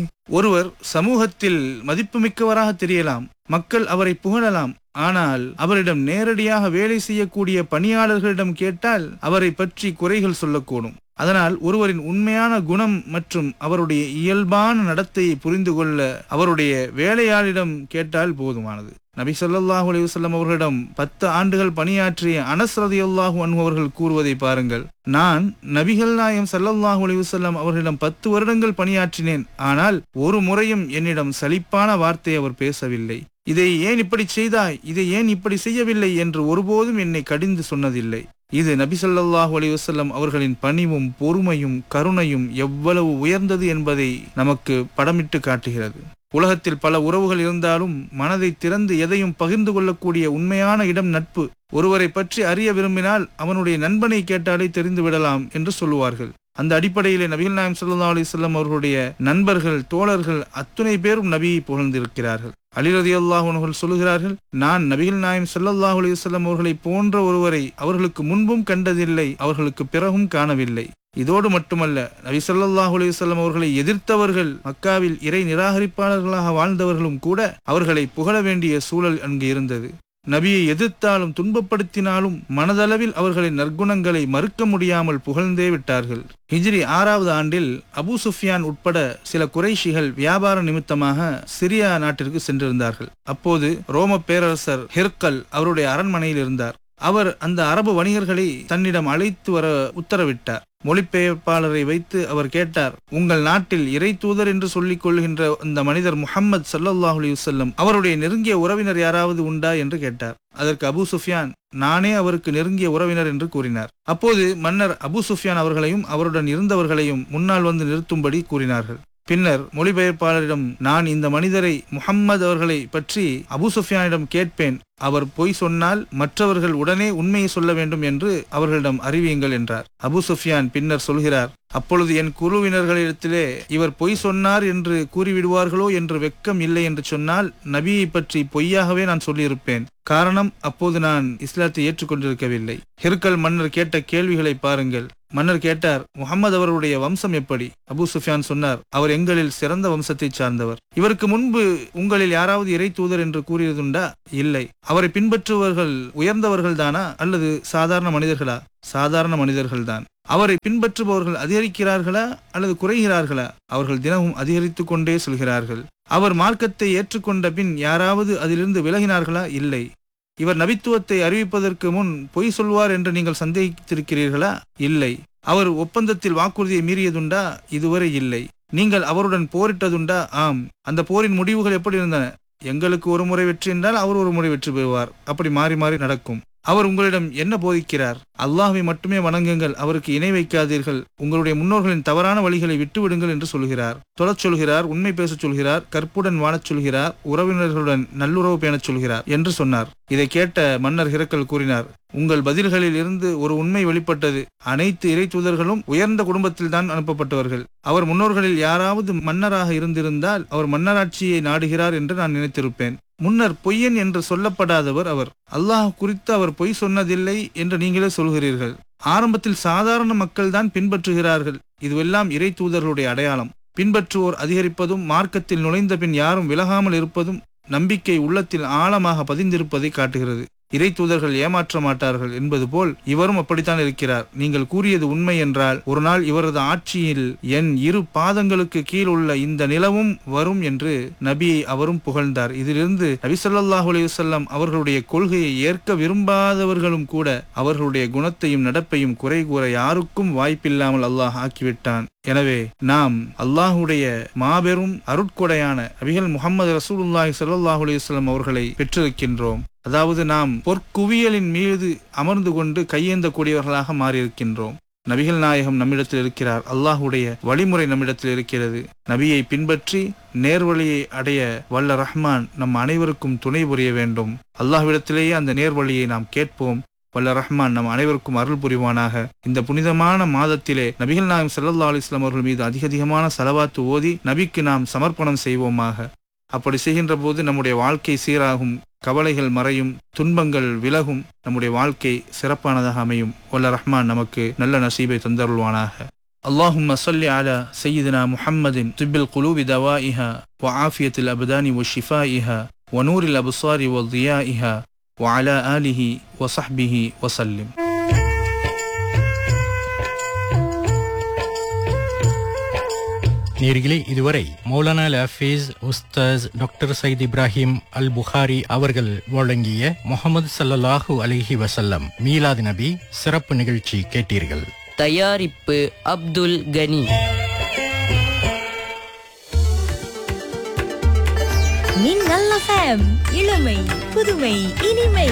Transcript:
ஒருவர் சமூகத்தில் மதிப்புமிக்கவராக தெரியலாம் மக்கள் அவரை புகழலாம் ஆனால் அவரிடம் நேரடியாக வேலை செய்யக்கூடிய பணியாளர்களிடம் கேட்டால் அவரை பற்றி குறைகள் சொல்லக்கூடும் அதனால் ஒருவரின் உண்மையான குணம் மற்றும் அவருடைய இயல்பான நடத்தையை புரிந்து கொள்ள அவருடைய வேலையாளிடம் கேட்டால் போதுமானது நபி ஸல்லல்லாஹு அலைஹி வஸல்லம் அவர்களிடம் பத்து ஆண்டுகள் பணியாற்றிய அனஸ் ரலியல்லாஹு அன்ஹு அவர்கள் கூறுவதை பாருங்கள் நான் நபிகள் நாயம் ஸல்லல்லாஹு அலைஹி வஸல்லம் அவர்களிடம் பத்து வருடங்கள் பணியாற்றினேன் ஆனால் ஒரு முறையும் என்னிடம் சலிப்பான வார்த்தை அவர் பேசவில்லை இதை ஏன் இப்படி செய்தாய் இதை ஏன் இப்படி செய்யவில்லை என்று ஒருபோதும் என்னை கடிந்து சொன்னதில்லை இது நபி ஸல்லல்லாஹு அலைஹி வஸல்லம் அவர்களின் பணிவும் பொறுமையும் கருணையும் எவ்வளவு உயர்ந்தது என்பதை நமக்கு படமிட்டு காட்டுகிறது உலகத்தில் பல உறவுகள் இருந்தாலும் மனதை திறந்து எதையும் பகிர்ந்து கொள்ளக்கூடிய உண்மையான இடம் நட்பு ஒருவரை பற்றி அறிய விரும்பினால் அவனுடைய நண்பனை கேட்டாலே தெரிந்து விடலாம் என்று சொல்லுவார்கள் அந்த அடிப்படையிலே நபிகள் நாயம் ஸல்லல்லாஹு அலைஹி வஸல்லம் அவர்களுடைய நண்பர்கள் தோழர்கள் அத்துணை பேரும் நபியை புகழ்ந்திருக்கிறார்கள் அலி ரலியல்லாஹு அன்ஹு சொல்லுகிறார்கள் நான் நபிகள் நாயம் ஸல்லல்லாஹு அலைஹி வஸல்லம் அவர்களை போன்ற ஒருவரை அவர்களுக்கு முன்பும் கண்டதில்லை அவர்களுக்கு பிறகும் காணவில்லை இதோடு மட்டுமல்ல நபி ஸல்லல்லாஹு அலைஹி வஸல்லம் அவர்களை எதிர்த்தவர்கள் மக்காவில் இறை நிராகரிப்பாளர்களாக வாழ்ந்தவர்களும் கூட அவர்களை புகழ வேண்டிய சூழல் அங்கு இருந்தது நபியை எதிர்த்தாலும் துன்பப்படுத்தினாலும் மனதளவில் அவர்களின் நற்குணங்களை மறுக்க முடியாமல் புகழ்ந்தே விட்டார்கள் ஹிஜ்ரி ஆறாவது ஆண்டில் அபூ சுஃபியான் உட்பட சில குறைஷிகள் வியாபார நிமித்தமாக சிரியா நாட்டிற்கு சென்றிருந்தார்கள் அப்போது ரோம பேரரசர் ஹெர்கல் அவருடைய அரண்மனையில் இருந்தார் அவர் அந்த அரபு வணிகர்களை தன்னிடம் அழைத்து வர உத்தரவிட்டார் மொழிபெயர்ப்பாளரை வைத்து அவர் கேட்டார் உங்கள் நாட்டில் இறை தூதர் என்று சொல்லிக் கொள்கின்ற அந்த மனிதர் முஹம்மது ஸல்லல்லாஹு அலைஹி வஸல்லம் அவருடைய நெருங்கிய உறவினர் யாராவது உண்டா என்று கேட்டார் அதற்கு அபூ சுஃபியான் நானே அவருக்கு நெருங்கிய உறவினர் என்று கூறினார் அப்போது மன்னர் அபூ சுஃபியான் அவர்களையும் அவருடன் இருந்தவர்களையும் முன்னால் வந்து நிறுத்தும்படி கூறினார்கள் பின்னர் மொழிபெயர்ப்பாளரிடம் நான் இந்த மனிதரை முஹம்மது அவர்களை பற்றி அபூ சுஃபியானிடம் கேட்பேன் அவர் பொய் சொன்னால் மற்றவர்கள் உடனே உண்மையை சொல்ல வேண்டும் என்று அவர்களிடம் அறிவியுங்கள் என்றார் அபு சுஃபியான் பின்னர் சொல்கிறார் அப்பொழுது என் குழுவினர்களிடத்திலே இவர் பொய் சொன்னார் என்று கூறிவிடுவார்களோ என்று வெட்கம் இல்லை என்று சொன்னால் நபியை பற்றி பொய்யாகவே நான் சொல்லியிருப்பேன் காரணம் அப்போது நான் இஸ்லாத்தை ஏற்றுக்கொண்டிருக்கவில்லை ஹெர்கல் மன்னர் கேட்ட கேள்விகளை பாருங்கள் மன்னர் கேட்டார் முகமது அவருடைய வம்சம் எப்படி அபு சுஃபியான் சொன்னார் அவர் எங்களில் சிறந்த வம்சத்தை சார்ந்தவர் இவருக்கு முன்பு உங்களில் யாராவது இறை தூதர் என்று கூறியதுண்டா இல்லை அவரை பின்பற்றுபவர்கள் உயர்ந்தவர்கள் தானா அல்லது சாதாரண மனிதர்களா சாதாரண மனிதர்கள்தான் அவரை பின்பற்றுபவர்கள் அதிகரிக்கிறார்களா அல்லது குறைகிறார்களா அவர்கள் தினமும் அதிகரித்துக் கொண்டே செல்கிறார்கள் அவர் மார்க்கத்தை ஏற்றுக்கொண்ட பின் யாராவது அதிலிருந்து விலகினார்களா இல்லை இவர் நபித்துவத்தை அறிவிப்பதற்கு முன் பொய் சொல்வார் என்று நீங்கள் சந்தேகித்திருக்கிறீர்களா இல்லை அவர் ஒப்பந்தத்தில் வாக்குறுதியை மீறியதுண்டா இதுவரை இல்லை நீங்கள் அவருடன் போரிட்டதுண்டா ஆம் அந்த போரின் முடிவுகள் எப்படி இருந்தன எங்களுக்கு ஒரு முறை வெற்றி என்றால் அவர் ஒரு முறை வெற்றி பெறுவார் அப்படி மாறி மாறி நடக்கும் அவர் உங்களிடம் என்ன போதிக்கிறார் அல்லாஹ்வை மட்டுமே வணங்குங்கள் அவருக்கு இணை வைக்காதீர்கள் உங்களுடைய முன்னோர்களின் தவறான வழிகளை விட்டுவிடுங்கள் என்று சொல்கிறார் தொழச் சொல்கிறார் உண்மை பேசச் சொல்கிறார் கற்புடன் வாழச் சொல்கிறார் உறவினர்களுடன் நல்லுறவு பேணச் சொல்கிறார் என்று சொன்னார் இதை கேட்ட மன்னர் ஹிரக்கல் கூறினார் உங்கள் பதில்களில் இருந்து ஒரு உண்மை வெளிப்பட்டது அனைத்து இறை தூதர்களும் உயர்ந்த குடும்பத்தில் தான் அனுப்பப்பட்டவர்கள் அவர் முன்னோர்களில் யாராவது மன்னராக இருந்திருந்தால் அவர் மன்னராட்சியை நாடுகிறார் என்று நான் நினைத்திருப்பேன் முன்னர் பொய்யன் என்று சொல்லப்படாதவர் அவர் அல்லாஹ் குறித்து அவர் பொய் சொன்னதில்லை என்று நீங்களே சொல்கிறீர்கள் ஆரம்பத்தில் சாதாரண மக்கள் தான் பின்பற்றுகிறார்கள் இதுவெல்லாம் இறை தூதர்களுடைய அடையாளம் பின்பற்றுவோர் அதிகரிப்பதும் மார்க்கத்தில் நுழைந்த பின் யாரும் விலகாமல் இருப்பதும் நம்பிக்கை உள்ளத்தில் ஆழமாக பதிந்திருப்பதை காட்டுகிறது இறை தூதர்கள் ஏமாற்ற மாட்டார்கள் என்பது போல் இவரும் அப்படித்தான் இருக்கிறார் நீங்கள் கூறியது உண்மை என்றால் ஒரு நாள் இவரது ஆட்சியில் என் இரு பாதங்களுக்கு கீழ் உள்ள இந்த நிலவும் வரும் என்று நபியை அவரும் புகழ்ந்தார் இதிலிருந்து நபி ஸல்லல்லாஹு அலைஹி வஸல்லம் அவர்களுடைய கொள்கையை ஏற்க விரும்பாதவர்களும் கூட அவர்களுடைய குணத்தையும் நடப்பையும் குறை கூற யாருக்கும் வாய்ப்பில்லாமல் அல்லாஹ் ஆக்கிவிட்டான் எனவே நாம் அல்லாஹுடைய மாபெரும் அருட்கொடையான நபிகள் முகமது ரசூலுல்லாஹி ஸல்லல்லாஹு அலைஹி வஸல்லம் அவர்களை பெற்றிருக்கின்றோம் அதாவது நாம் பொற்குவியலின் மீது அமர்ந்து கொண்டு கையேந்தக்கூடியவர்களாக மாறியிருக்கின்றோம் நபிகள் நாயகம் நம்மிடத்தில் இருக்கிறார் அல்லாஹுடைய வழிமுறை நம்மிடத்தில் இருக்கிறது நபியை பின்பற்றி நேர்வழியை அடைய வல்ல ரஹ்மான் நம் அனைவருக்கும் துணை புரிய வேண்டும் அல்லாஹ்விடத்திலேயே அந்த நேர்வழியை நாம் கேட்போம் வல்ல ரஹ்மான் நம் அனைவருக்கும் அருள் புரிவானாக இந்த புனிதமான மாதத்திலே நபிகள் நாயம் ஸல்லல்லாஹு அலைஹி வஸல்லம் அவர்கள் மீது அதிக அதிகமான செலவாத்து ஓதி நபிக்கு நாம் சமர்ப்பணம் செய்வோமாக அப்படி செய்கின்ற போது நம்முடைய வாழ்க்கை சீராகும் கவலைகள் மறையும் துன்பங்கள் விலகும் நம்முடைய வாழ்க்கை சிறப்பானதாக அமையும் வல்ல ரஹ்மான் நமக்கு நல்ல நசீபை தந்தருள்வானாக اللهم صل على سيدنا محمد طب القلوب دوائها وعافية الأبدان وشفائها ونور الأبصار وضيائها وعلى آله وصحبه وسلم நேர்களே இதுவரை மௌலானா லஃபீஸ் உஸ்தாஸ் டாக்டர் சயீத் இப்ராஹிம் அல் புகாரி அவர்கள் வழங்கிய முகமது சல்லல்லாஹு அலைஹி வசல்லம் மீலாது நபி சிறப்பு நிகழ்ச்சி கேட்டீர்கள் தயாரிப்பு அப்துல் கனி மின்னல் எஃப்எம் இளமை புதுமை இனிமை